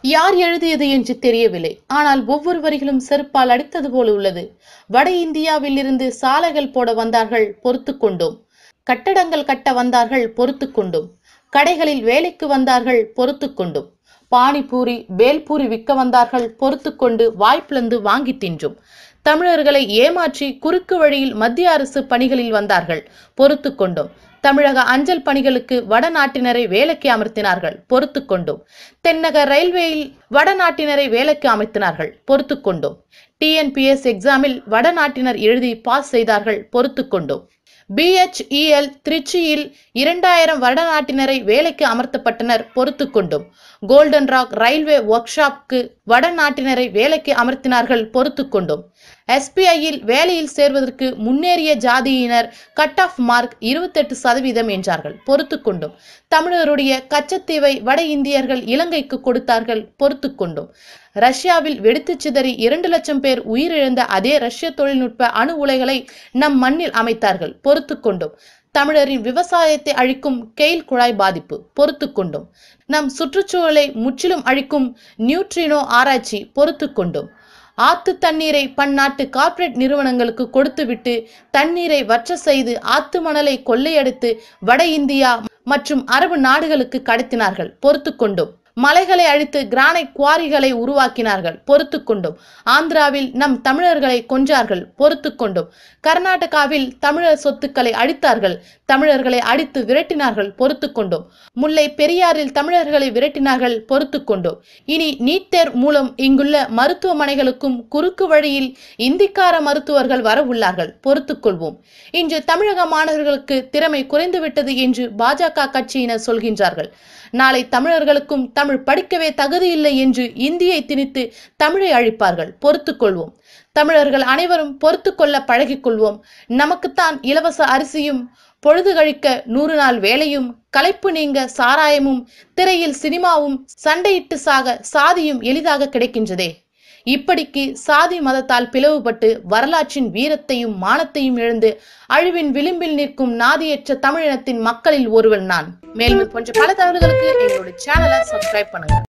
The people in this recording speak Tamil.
யார் எழுதியது என்று தெரியவில்லை ஆனால் ஒவ்வொரு வரிகளும் செருப்பால் அடித்தது போல உள்ளது வட இந்தியாவில் இருந்து சாலைகள் போட வந்தார்கள் பொறுத்து கொண்டோம் கட்டடங்கள் கட்ட வந்தார்கள் பொறுத்து கொண்டோம் கடைகளில் வேலைக்கு வந்தார்கள் பொறுத்து கொண்டோம் பானிபூரி பேல்பூரி விற்க வந்தார்கள் பொறுத்து கொண்டு வாய்ப்பிழந்து வாங்கி தின்றோம் தமிழர்களை ஏமாற்றி குறுக்கு வழியில் மத்திய அரசு பணிகளில் வந்தார்கள் பொறுத்து கொண்டோம் தமிழக அஞ்சல் பணிகளுக்கு வடநாட்டினரை வேலைக்கு அமர்த்தினார்கள் பொறுத்து கொண்டோம் தென்னக ரயில்வேயில் வடநாட்டினரை வேலைக்கு அமர்த்தினார்கள் பொறுத்து கொண்டோம் டிஎன்பிஎஸ் எக்ஸாமில் வடநாட்டினர் எழுதி பாஸ் செய்தார்கள் பொறுத்து கொண்டோம் பிஎச்இஎல் திருச்சியில் இரண்டாயிரம் வடநாட்டினரை வேலைக்கு அமர்த்தப்பட்டனர் பொறுத்து கொண்டோம் கோல்டன் ராக் ரயில்வே ஒர்க் ஷாப்க்கு வடநாட்டினரை வேலைக்கு அமர்த்தினார்கள் பொறுத்து கொண்டோம் எஸ்பிஐயில் வேலையில் சேர்வதற்கு முன்னேறிய ஜாதியினர் கட் ஆஃப் மார்க் இருபத்தெட்டு சதவீதம் என்றார்கள் பொறுத்து கொண்டோம் தமிழருடைய கச்சத்தீவை வட இந்தியர்கள் இலங்கைக்கு கொடுத்தார்கள் பொறுத்து கொண்டோம் ரஷ்யாவில் வெடித்து சிதறி இரண்டு லட்சம் பேர் உயிரிழந்த அதே ரஷ்ய தொழில்நுட்ப அணு உலைகளை நம் மண்ணில் அமைத்தார்கள் பொறுத்து கொண்டோம் தமிழரின் விவசாயத்தை அழிக்கும் கெயில் குழாய் பாதிப்பு பொறுத்து கொண்டோம் நம் சுற்றுச்சூழலை முற்றிலும் அழிக்கும் நியூட்ரினோ ஆராய்ச்சி பொறுத்து கொண்டோம் ஆத்து தண்ணீரை பன்னாட்டு கார்ப்பரேட் நிறுவனங்களுக்கு கொடுத்துவிட்டு தண்ணீரை வற்ற செய்து ஆத்து மணலை கொள்ளையடித்து வட இந்தியா மற்றும் அரபு நாடுகளுக்கு கடத்தினார்கள் பொறுத்து கொண்டோம் மலைகளை அழித்து கிரானைட் குவாரிகளை உருவாக்கினார்கள் பொறுத்து கொண்டோம் ஆந்திராவில் நம் தமிழர்களை கொன்றார்கள் பொறுத்து கொண்டோம் கர்நாடகாவில் தமிழர் சொத்துக்களை அழித்தார்கள் தமிழர்களை அடித்து விரட்டினார்கள் பொறுத்து கொண்டோம் முல்லை பெரியாறில் தமிழர்களை விரட்டினார்கள் பொறுத்து கொண்டோம் இனி நீட் தேர் மூலம் இங்குள்ள மருத்துவமனைகளுக்கும் குறுக்கு வழியில் இந்திக்கார மருத்துவர்கள் வர உள்ளார்கள் பொறுத்துக் கொள்வோம் இன்று தமிழக மாணவர்களுக்கு திறமை குறைந்துவிட்டது என்று பாஜக கட்சியினர் சொல்கின்றார்கள் நாளை தமிழர்களுக்கும் தமிழ் படிக்கவே தகுதியில்லை என்று இந்தியை திணித்து தமிழை அழிப்பார்கள் பொறுத்துக் கொள்வோம் தமிழர்கள் அனைவரும் பொறுத்து கொள்ள பழகிக் கொள்வோம் நமக்குத்தான் இலவச அரிசியும் பொழுது கழிக்க நூறு நாள் வேலையும் களைப்பு நீங்க சாராயமும் திரையில் சினிமாவும் சண்டையிட்டு சாக சாதியும் எளிதாக கிடைக்கின்றதே இப்படிக்கு சாதி மதத்தால் பிளவுபட்டு வரலாற்றின் வீரத்தையும் மானத்தையும் இழந்து அழிவின் விளிம்பில் நிற்கும் நாதியற்ற தமிழினத்தின் மக்களில் ஒருவன் நான் மேலும் இது போன்ற பல தகவல்களுக்கு எங்களுடைய சேனலை சப்ஸ்கிரைப் பண்ணுங்க